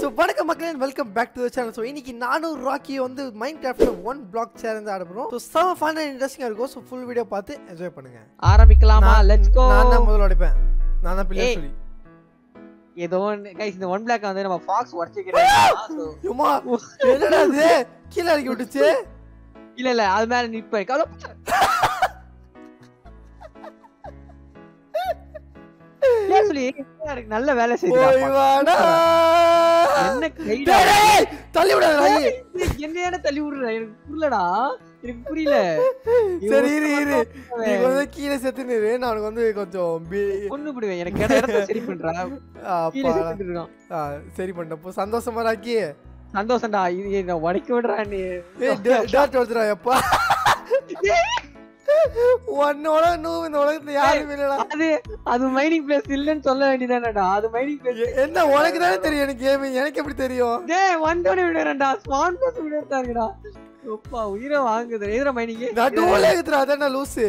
So வணக்கம் மக்களே welcome back to the channel so இன்னைக்கு நானும் ராக்கி வந்து மைண்ட் கிராஃப்டில் ஒன் பிளாக் சேலஞ்ச் ஆட போகிறோம் ஸோ செம ஃபன் அண்ட் இன்ட்ரெஸ்டிங்காக இருக்கும் ஸோ ஃபுல் வீடியோ பார்த்து என்ஜாய் பண்ணுங்க ஆரம்பிக்கலாமா நான் லெட்ஸ் கோ நான் தான் முதல்ல அடிப்பேன் நான் தான் பிள்ளை ஏய். சொல்லி ஏதோ ஒன்று கைஸ் இந்த ஒன் பிளாக் வந்து நம்ம ஃபாக்ஸ் உடச்சிக்கிறோம் யுமா என்னடா இது கீழே இறக்கி விட்டுச்சு இல்ல இல்ல அது மேல நிப்பேன் கவலை ஏன் சொல்லி எனக்கு நல்ல வேலை போய் செய்யுது வாடா என்ன கைடா டேய், டேய், தள்ளி விடாத ராக்கி. என்னையான தள்ளி விடுற எனக்கு புரியலடா எனக்கு புரியல சரி இரு இரு நீ வந்து கீழே செத்து நிறு நான் உனக்கு வந்து கொஞ்சம் பி- கொண்டு விடுவேன் எனக்கு கேட்ட இடத்த சரி பண்றா கீழே அப்பா செத்துட்டு இருக்கான் ஆ, சரி பண்ணப்போ சந்தோஷமா ராக்கி சந்தோஷம்டா இது என்ன உடைக்க விடுறா நீ ஏய் டாட் வருதுடா எப்பா உன்னோட நூவு இந்த உலகத்துல யாருமே இல்லடா அது அது மைனிங் பிளேஸ் இல்லன்னு சொல்ல வேண்டியதானடா அது மைனிங் பிளேஸ் எ- என்ன உனக்கு தானே தெரியும் எனக்கு கேம் எனக்கு எப்படி தெரியும் டேய் வந்தோட விடுறேன்டா ஸ்மார்ட் பிளஸ் விடுறாங்கடா அப்பா உயிரை வாங்குது எதிர மைனிங் நடுவுல இருக்குதுடா அதான் நான் லூசு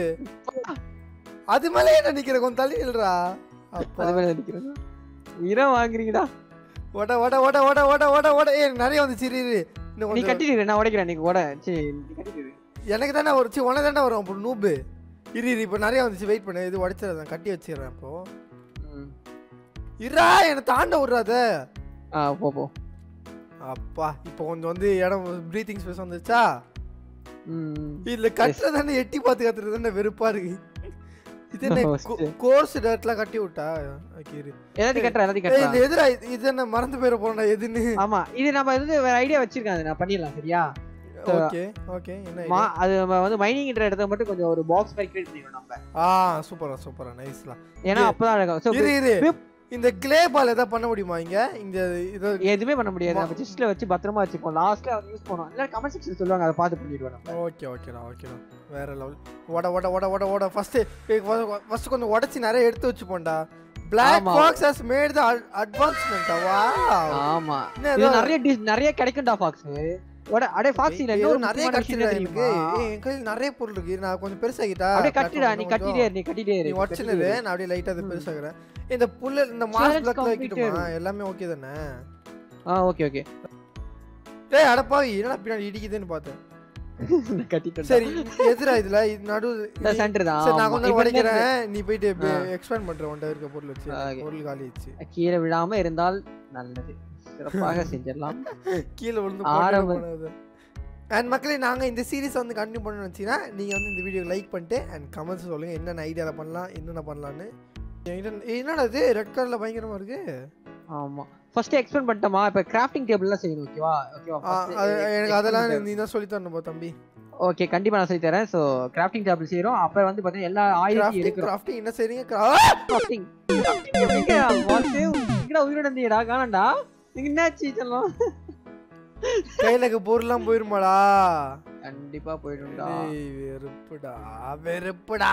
அது மேலே என்ன நிக்கிற கொஞ்சம் தள்ளி இல்லடா அப்பா அது மேல நிக்கிறேன் உயிரை வாங்குறீங்கடா ஓட ஓட ஓட ஓட ஓட ஓட ஓட ஏய் நிறைய வந்துச்சு இரு இரு இன்னும் நீ கொஞ்சம் கட்டிடு நான் உடைக்கிறேன் நீ உட சரி நீ கட்டிடு எனக்கு தானே ஒரு சி உனக்கு தானே வரும் அப்போ நூபு இரு இரு இப்போ நிறைய வந்துச்சு வெயிட் பண்ணு இது உடைச்சிடுறேன் கட்டி வச்சிடுறேன் இப்போ இருடா என்னை தாண்ட விட்றாத ஆ போ போ அப்பா இப்போ கொஞ்சம் வந்து இடம் ப்ரீத்திங் ஸ்பேஸ் வந்துச்சா ம் இதுல கட்டுறது தானே எட்டி பார்த்து கத்துறது தானே வெறுப்பா இருக்கு இது என்ன Oh, shit. கோர்ஸ் டேட்லாம் கட்டி விட்டா ஓகே இரு எல்லாத்தையும் கட்டுறேன் எல்லாத்தையும் ஏய், கட்டுறேன் இது எதுடா இது- இது என்ன மறந்து போயிட போறா எதுன்னு ஆமா இது நம்ம வந்து வேற ஐடியா வச்சிருக்கேன் அது நான் பண்ணிடலாம் சரியா ஓகே ஓகே என்ன மா idea? அது நம்ம வந்து மைனிங்ன்ற இடத்த மட்டும் கொஞ்சம் ஒரு பாக்ஸ் மாதிரி கிரியேட் பண்ணிக்கணும் நம்ம ஆ சூப்பரா சூப்பரா நைஸ்லாம் ஏன்னா இது- அப்பதான் இருக்கும் So, இரு இரு whip. இந்த கிளே பால் ஏதாவது பண்ண முடியுமா இங்க இந்த இது எதுவுமே பண்ண முடியாது மா- நம்ம செஸ்ட்ல வச்சு பத்திரமா வச்சுப்போம் லாஸ்ட்ல வந்து யூஸ் பண்ணுவோம் இல்ல கமெண்ட் செக்ஷன் சொல்லுவாங்க அதை பார்த்து பண்ணிடுவோம் நம்ம ஓகே ஓகேடா ஓகேடா வேற லெவல் ஓட ஓட ஓட ஓட ஓட ஃபர்ஸ்ட் ஃபர்ஸ்ட் கொஞ்சம் உடைச்சி நிறைய எடுத்து வச்சுப்போம்டா Black ஆமா. Fox has made the ad- advancement wow ஆமா என்ன இது ஏதோ- நிறைய டிஷ் நிறைய கிடைக்கும்டா ஃபாக்ஸ் உட அடே ஃபாக்ஸ் இல்ல ஏய், இன்னொரு ஏதோ நிறைய நிறைய கட்டிடா கட்டிடா எனக்கு ஏய், என் கையில் நிறைய பொருள் இருக்கு நான் கொஞ்சம் பெருசாகிட்டா அப்படியே கட்டிடா நீ கட்டிட்டே இரு, நீ கட்டிட்டே நீ இரு உடச்சினது நான் அப்படியே லைட்டா அது ம். பெருசாகிறேன் இந்த புல்ல இந்த மாஸ் Challenge பிளாக்ல completed. வைக்கட்டுமா எல்லாமே ஓகே தானே ஆ ஓகே ஓகே டேய் அடப்பாவி என்னடா பின்னாடி இடிக்குதுன்னு பார்த்தேன் கட்டிட்டேன் சரி எதுடா இதுல இது நடு இந்த சென்டர் தான் சரி நான் ஆமா. கொஞ்சம் இப்ப உடைக்கிறேன் நீ போயிட்டு ஆ. எக்ஸ்பேண்ட் பண்ற உன்ட்ட இருக்க பொருள் வச்சு ஆ, okay. பொருள் காலி ஆச்சு என்ன கீழே விழாம இருந்தால் நல்லது சிறப்பாக செஞ்சிடலாம் கீழே விழுந்து ஆரம்ப- போனது அண்ட் மக்களே நாங்கள் இந்த சீரிஸ் வந்து கண்டினியூ பண்ணணும்னு வச்சுன்னா நீங்கள் வந்து இந்த வீடியோ லைக் பண்ணிட்டு அண்ட் கமெண்ட்ஸ் சொல்லுங்கள் என்னென்ன ஐடியாவில் பண்ணலாம் என்னென்ன பண்ணலான்னு என்ன- என்னடா இது ரெட் கலரில் பயங்கரமாக இருக்கு ஆமா ஃபர்ஸ்ட் எக்ஸ்பிளைன் பண்ணிட்டோமா இப்ப கிராஃப்டிங் டேபிள் எல்லாம் செய்யணும் ஓகேவா ஓகேவா ஆ, அது எனக்கு அதெல்லாம் நீ தான் சொல்லி தரணும் பா தம்பி ஓகே கண்டிப்பா நான் சொல்லி தரேன் சோ கிராஃப்டிங் டேபிள் செய்றோம் அப்புறம் வந்து பாத்தீங்கன்னா எல்லா ஆயுதத்தையும் கிராஃப்டிங் எடுக்கிறோம் கிராஃப்டிங் என்ன செய்றீங்க கிராஃப்டிங் எங்க வாத்து எங்கடா உயிரோட இருந்தீங்கடா காணண்டா நீங்க என்னாச்சு சொல்லலாம் கையில் இருக்க பொருள்லாம் போயிருமாடா கண்டிப்பா போயிடும்டா ஏய், வெறுப்புடா வெறுப்புடா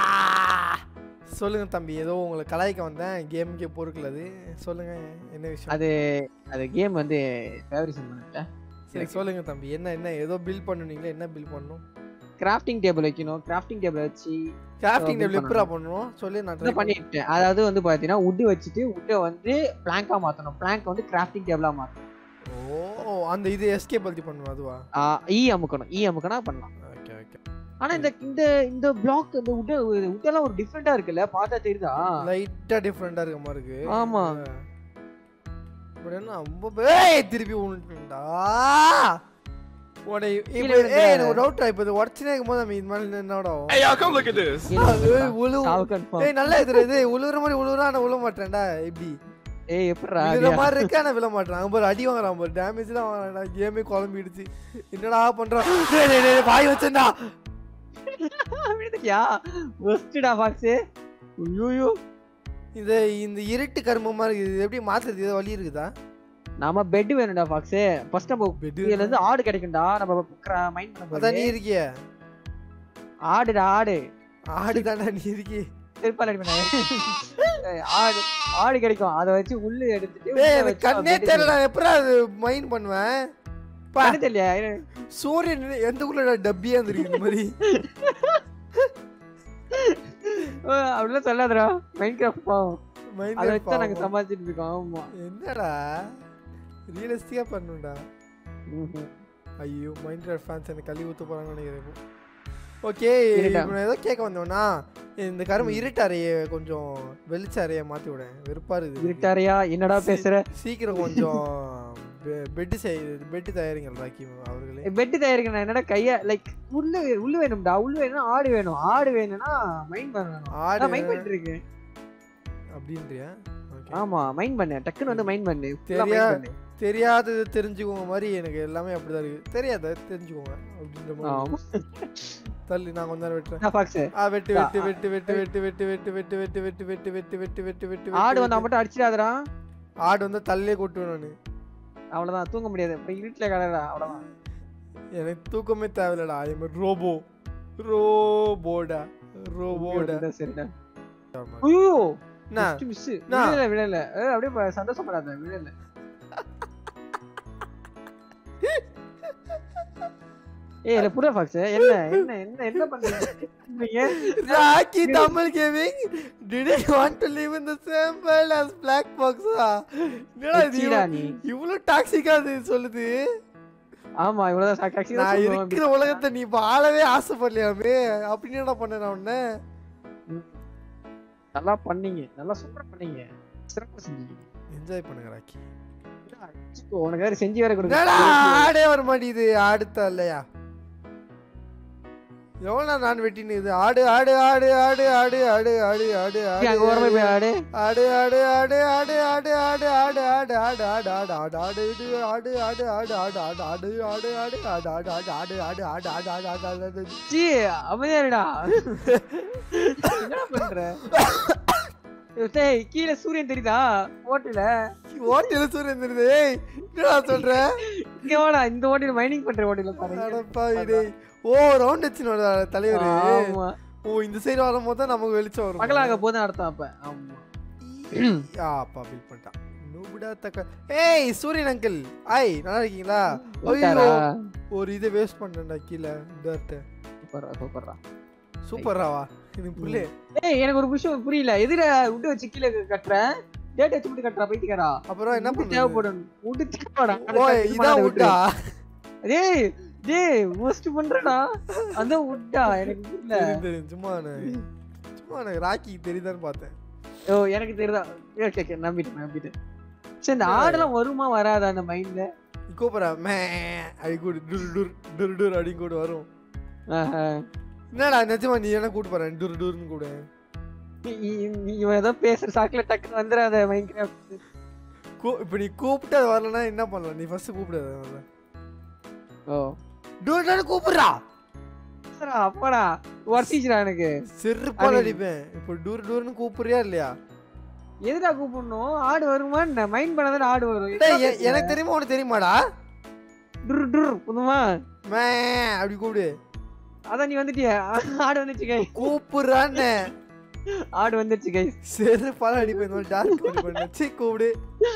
சொல்லுங்க தம்பி ஏதோ உங்களை கலாய்க்க வந்தேன் கேமுக்கே பொறுக்கல அது சொல்லுங்க என்ன விஷயம் அது அது கேம் வந்து ஃபேவரிசம் பண்ணல சரி சொல்லுங்க தம்பி என்ன என்ன ஏதோ பில் பண்ணுனீங்களே என்ன பில் பண்ணணும் கிராஃப்டிங் டேபிள் வைக்கணும் கிராஃப்டிங் டேபிள் வச்சு கிராஃப்டிங் bill டேபிள் எப்படா பண்ணணும் சொல்லி நான் இதை ட்ரை பண்ணிட்டேன் அதாவது வந்து பாத்தீங்கன்னா வுட் வச்சுட்டு வுட்டை வந்து பிளாங்கா மாத்தணும் பிளாங்க் வந்து கிராஃப்டிங் டேபிளா மாத்தணும் ஓ அந்த இது எஸ்கேப் பத்தி பண்ணணும் அதுவா ஈ அமுக்கணும் ஈ அமுக்கனா பண்ணலாம் ஓகே ஓகே ஆனா இந்த இந்த இந்த பிளாக் இந்த வுட் வுட்டெல்லாம் ஒரு டிஃப்ரெண்டா இருக்குல்ல பார்த்தா தெரியுதா லைட்டா டிஃபரெண்டா இருக்க மாதிரி இருக்கு ஆமா. பட் என்ன ரொம்ப ஏய் திருப்பி உன்டா உடனே இப்போ விழுந்துடாத. ஏய் எனக்கு ஒரு டவுட் இப்போ இது உடச்சினே இருக்கும்போது நம்ம இது மாதிரி என்னடா ஆகும்? Hey y'all, come look at this. அது உழு சாவு confirm. ஏய் நல்லா இது இது உழுவுற மாதிரி உழுவுறா நான் உழ மாட்டேன்டா எப்படி ஏய் எப்படிடா விழுற மாதிரி இருக்கு ஆனா விழ மாட்டேன் அவன் பாரு அடி வாங்குறான் பாரு டேமேஜ் தான் வாங்குறான் கேமே குழம்பிடுச்சு என்னடா பண்றான் டேய், டேய், டேய், வாய் வச்சேன்டா விழுந்துட்டியா ஒஸ்டடா பாக்ஸ் ஐயோ இந்த இந்த இருட்டு கருமமா இருக்குது இது எப்படி மாத்துறது ஏதோ வழி இருக்குதா நாம பெட் வேணும்டா பாக்ஸ் ஃபர்ஸ்ட் நம்ம Bed இதுல இருந்து ஆடு கிடைக்கும்டா நம்ம மைண்ட் பண்ண அதான் நீ போது இருக்கிய ஆடுடா ஆடு ஆடு தானே நீ இருக்கி திருப்பால் அடி பண்ண ஆடு ஆடு கிடைக்கும் அதை வச்சு உள்ளு எடுத்துட்டு டேய் உள்ள எனக்கு வச்சு கண்ணே bed தெரியல நான் எப்படா அது மைண்ட் பண்ணுவேன் பா. கண்ணு தெரியலையா சூரியன் எந்த ஊர்ல டப்பியா இருந்திருக்கு இந்த மாதிரி ஓ, அப்படிலாம் சொல்லாதடா மைண்ட் கிராஃப்ட் பாவம் அதை Minecraft வச்சு தான் நாங்க பாவம். சமாளிச்சுட்டு இருக்கோம் ஆமா என்னடா ரியலிஸ்டிக்காக பண்ணணும்டா ம்ஹும். ஐயோ மைண்ட் ஃபேன்ஸ் எனக்கு கழுவி ஊற்ற போகிறாங்கன்னு நினைக்கிறேன் ஓகே இருட்டா. இப்போ நான் ஏதோ கேட்க வந்தோன்னா இந்த கரும்பு இருட்டாரையே கொஞ்சம் வெளிச்சாரையை மாற்றி விட வெறுப்பா இருக்குது இருட்டாரியா என்னடா பேசுற சீக்கிரம் கொஞ்சம் பெட்டு செய் பெட்டு தயாரிங்கள் ராக்கி அவர்களே பெட் தயாரிக்கணும் என்னடா கைய லைக் உள்ளு உள்ளு வேணும்டா உள்ளு வேணும்னா ஆடு வேணும் ஆடு வேணும்னா மைண்ட் பண்ணணும் ஆடு மைண்ட் பண்ணிட்டு இருக்கு அப்படின்றியா ஓகே ஆமா மைண்ட் பண்ணு டக்குன்னு வந்து மைண்ட் பண்ணு full ஆ தெரியா- mind பண்ணு. தெரியாதது தெரிஞ்சுக்கோங்க மாதிரி எனக்கு எல்லாமே அப்படிதான் இருக்கு தெரியாத தெரிஞ்சுக்கோங்க அப்படின்ற மாதிரி ஆமா. தள்ளி நான் கொஞ்ச நேரம் வெட்டுறேன் என்ன fox? ஆ வெட்டு வெட்டு வெட்டு வெட்டு வெட்டு வெட்டு வெட்டு வெட்டு வெட்டு வெட்டு வெட்டு வெட்டு வெட்டு வெட்டு வெட்டு ஆடு வெட்டு வந்தா மட்டும் அடிச்சிடாதடா ஆடு வந்து தள்ளியே கொட்டுவேன் நான் அவ்வளவுதான் தூங்க முடியாது அப்புறம் இருட்டுல கடடா அவ்வளவுதான் எனக்கு தூக்கமே தேவையில்லடா ஐ எம் ரோபோ ரோபோடா ரோபோடா இருந்தா சரிடா ஐயோ என்ன மிஸ் நான். விடல விடல ஏய், அப்படியே ப- சந்தோஷப்படாத விடல ஏய் இல்ல புரிய ஃபாக்ஸ் என்ன என்ன என்ன என்ன பண்றீங்க Rocky Tamil gaming did I want to live in the same world as black box ஆ என்னடா இது வெச்சிடா நீ இவ்வளவு டாக்ஸிக்கா அது சொல்லுது ஆமா இவ்வளவுதான் சா- கடைசி தான் நான் சொல்லுவேன் இருக்கிற உலகத்தை நீ வாழவே ஆசைப்படலையாமே அப்படின்னு என்ன பண்ண நான் உன்ன நல்லா பண்ணீங்க நல்லா சூப்பரா பண்ணீங்க சிறப்பா செஞ்சீங்க என்ஜாய் பண்ணுங்க ராக்கி வச்சுக்கோ, உனக்கு வேற செஞ்சு வேற என்னடா கொடுக்க ஆடே வர மாட்டேங்குது ஆடுத்த இல்லையா எவ்வளோ நேரம் நான் வெட்டின்னு இது ஆடு ஆடு ஆடு ஆடு ஆடு ஆடு ஆடு ஆடு ஆடு அங்க ஓரமா போய் ஆடு ஆடு ஆடு ஆடு ஆடு ஆடு ஆடு ஆடு ஆடு ஆடு ஆடு ஆடு ஆடு ஆடு இது ஆடு ஆடு ஆடு ஆடு ஆடு ஆடு ஆடு ஆடு ஆடு ஆடு ஆடு ஆடு ஆடு ஆடு ஆடு ஆடு ஆடு ஆடு ஆடு சீ அமைதியாருடா என்ன பண்ற டேய் கீழே சூரியன் தெரியுதா ஓட்டுல ஓட்டில சூரியன் தெரியுது ஏய் என்னடா சொல்ற இங்க வாடா இந்த ஓட்டில மைனிங் பண்ற ஓட்டில பாருங்க அடப்பா டேய் ஓ ரவுண்ட் வச்சுனோட தலைவர் ஆமா ஓ இந்த சைடு வரும்போது தான் நமக்கு வெளிச்சம் வரும் பகலாக போது அர்த்தம் அப்ப ஆமா ஆ அப்பா பில் பண்ணிட்டான் நூபுடா தக்க ஏய் சூரியன் அங்கிள் ஐய் நல்லா இருக்கீங்களா ஐயோ ஒரு இதை வேஸ்ட் பண்ணேன்டா கீழே இந்த சூப்பரா சூப்பரா சூப்பராவா இது புள்ளே ஏய் எனக்கு ஒரு விஷயம் புரியல எதிர விட்டு வச்சு கீழே கட்டுற டேட் வச்சு விட்டு கட்டுறா பைத்தியக்காரா அப்புறம் என்ன உட்டு பண்ணுறது தேவைப்படும் விட்டு தேவைடா ஓ இதான் விட்டா டேய் டேய் மோஸ்ட் பண்றடா அதான் விட்டா எனக்கு புரியல தெரியும் தெரியும் சும்மா நான் சும்மா எனக்கு ராக்கி தெரியுதான்னு பார்த்தேன் ஓ எனக்கு தெரியுதா ஓகே ஓகே நம்பிட்டேன் நம்பிட்டேன் சரி இந்த ஆடெல்லாம் வருமா வராதா அந்த மைண்ட்ல நீ கூப்பிட்றா மே அப்படி கூடு டுர் டுர் டுர் டுர் அப்படின்னு கூட வரும் என்னடா நிஜமா நீ என்ன கூட்டு போறேன் டுர் டுர்னு கூட நீ இவன் ஏதோ பேசுற சாக்குல டக்குன்னு வந்துடாத மைண்ட் கிராஃப்ட் கூ இப்போ நீ கூப்பிட்டு அது வரலன்னா என்ன பண்ணலாம் நீ ஃபர்ஸ்ட் கூப்பிடாத வரல ஓ டுர் டுர் கூப்பிடுறா சரிடா, அப்பாடா வர்த்திச்சுடா எனக்கு செருப்பால் அது- அடிப்பேன் இப்போ டூர் டூர்னு கூப்பிடுறியா இல்லையா எதுடா கூப்பிடணும் ஆடு வருமா என்ன மைண்ட் பண்ணாதான் ஆடு வரும் டேய், எ- எனக்கு தெரியுமா உனக்கு தெரியுமாடா டுர் டுர் புதுமா மே அப்படி கூப்பிடு அதான் நீ வந்துட்டிய ஆடு வந்துச்சு கை கூப்பிடுறான்னு ஆடு வந்துருச்சு கை செருப்பால் அடிப்பேன் இந்த மாதிரி டார்க் பண்ணி சீ கூப்பிடு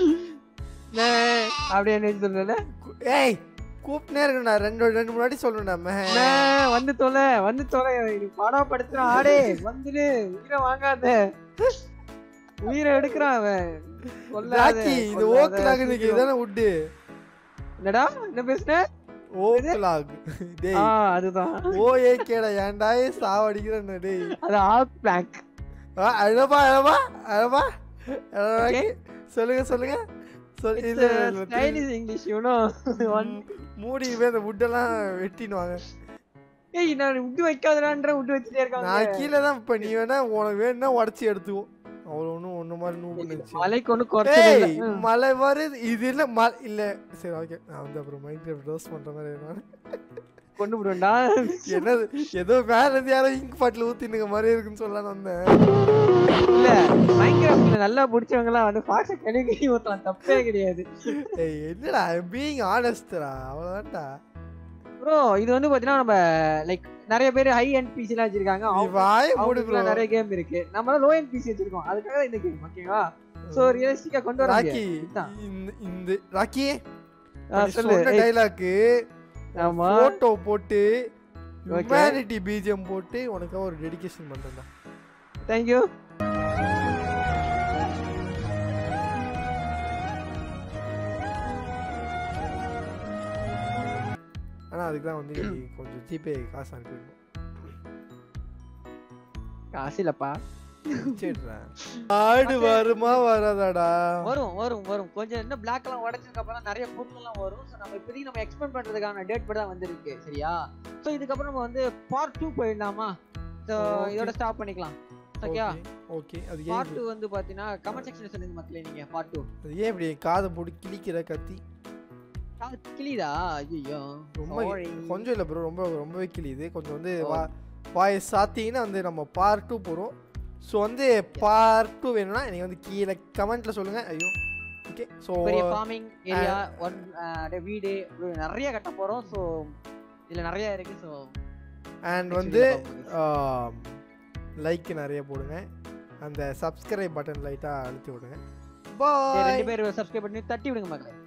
அப்படியே என்ன சொல்லல கூ- ஏய் கூப்பிட்டே இருக்கணும்டா ரெண்டு ரெண்டு முன்னாடி சொல்லணும்டா மே வந்து தொலை வந்து தொலை இது படப்படுத்துற ஆடே வந்துடு உயிரை வாங்காத உயிரை எடுக்கிறான் அவன் கொல்லாத, ராக்கி இது கொல்லாத, ஓக்கலாக் இருக்கு சீக்கிரம். இதானே உட்டு என்னடா என்ன பேசுன ஓக்கலாக் டேய் ஆ அதுதான் ஓஏ கேடா ஏன்டா சாவடிக்கிறேன் டேய் அது ஆப் பிளாக் ஆ, அழவா அழவா அழவா அழவா சொல்லுங்க சொல்லுங்க சொல் இல்ல இல்ல, இல்ல, திரும்பி- சைனீஸ் இங்கிலீஷ் யூனோ ஒன் மூடி போய் அந்த வுட்டெல்லாம் வெட்டினுவாங்க ஏய் நான் விட்டு வைக்காதடான்ற விட்டு வச்சுட்டே இருக்காங்க நான் கீழே தான் இப்ப நீ வேணா உனக்கு வேணும்னா உடச்சி எடுத்துக்கோ அவ்வளோ ஒன்றும் ஒன்று மாதிரி நூ நினைச்சு மலைக்கு ஒண்ணு குறைச்சது ஏய் இல்ல. ம். மழை வருது இது இல்ல மழை இல்ல சரி ஓகே நான் வந்து அப்புறம் மைண்ட் ரோஸ் பண்ற மாதிரி நான் கொண்டு விடுவேன்டா என்னது ஏதோ வேற இருந்து யாரோ இங்க் பாட்டில் ஊத்தினுங்க மாதிரி இருக்குன்னு சொல்லலாம்னு வந்தேன் இல்ல மைன்கிராஃப்ட்ல நல்லா பிடிச்சவங்க எல்லாம் வந்து பாக்ஸ கழுவி கழுவி ஊத்தலாம் தப்பே கிடையாது ஏய் என்னடா பீயிங் ஆனஸ்டரா அவ்வளோதான்டா ப்ரோ இது வந்து பாத்தீங்கன்னா நம்ம லைக் நிறைய பேர் ஹை எண்ட் பிசி எல்லாம் வச்சிருக்காங்க நீ அவங்க- வாய மூடு அவங்களுக்குலாம் bro. நிறைய கேம் இருக்கு நம்மளால லோ எண்ட் பிசி வச்சிருக்கோம் அதுக்காக தான் இந்த கேம் ஓகேவா சோ ரியலிஸ்டிக்கா கொண்டு வர ராக்கி இதுதான். இந்த இந்த ராக்கி ஆ, நீ சொல்லு சொன்ன ஏய், டைலாக்கு ஆமா போட்டோ போட்டு Okay. ஹியூமனிட்டி பிஜிஎம் போட்டு உனக்காக ஒரு டெடிகேஷன் பண்றேன்டா தேங்க்யூ அதுக்கு தான் வந்து நீ கொஞ்சம் ஜிபே காசு அனுப்பிடணும் காசு இல்லப்பா சரிடா ஆடு வருமா வராதாடா வரும் வரும் வரும் கொஞ்சம் இன்னும் பிளாக் எல்லாம் உடைச்சதுக்கு அப்புறம் நிறைய பொருள் எல்லாம் வரும் ஸோ நம்ம இப்போதைக்கு நம்ம எக்ஸ்பெண்ட் பண்றதுக்கான டேட் படி தான் வந்திருக்கு சரியா ஸோ இதுக்கப்புறம் நம்ம வந்து பார்ட் டூ போயிடலாமா ஸோ Okay. இதோட ஸ்டாப் பண்ணிக்கலாம் ஓகேயா ஓகே அது ஏன் பார்ட் இப்படி- டூ வந்து பாத்தீங்கன்னா கமெண்ட் செக்ஷன்ல சொல்லுங்க மக்களே நீங்க பார்ட் டூ அது ஏன் இப்படி காதை போட்டு கிழிக்கிற கத்தி கிளிதா ஐயோ ரொம்ப கொஞ்சம் இல்லை ப்ரோ ரொம்ப ரொம்பவே கிழியுது கொஞ்சம் வந்து வா வாயை சாத்திங்கன்னா வந்து நம்ம பார்ட் டூ போகிறோம் ஸோ வந்து பார்ட் டூ வேணும்னா நீங்கள் வந்து கீழே கமெண்ட்ல சொல்லுங்க ஐயோ ஓகே ஸோ பெரிய ஃபார்மிங் ஏரியா ஒன் வீடு இப்படி நிறைய கட்ட போறோம் ஸோ இதுல நிறைய இருக்கு ஸோ அண்ட் வந்து லைக் நிறைய போடுங்க அந்த சப்ஸ்கிரைப் பட்டன் லைட்டாக அழுத்தி விடுங்க பாய் ரெண்டு பேர் சப்ஸ்கிரைப் பண்ணி தட்டி விடுங்க மக்களே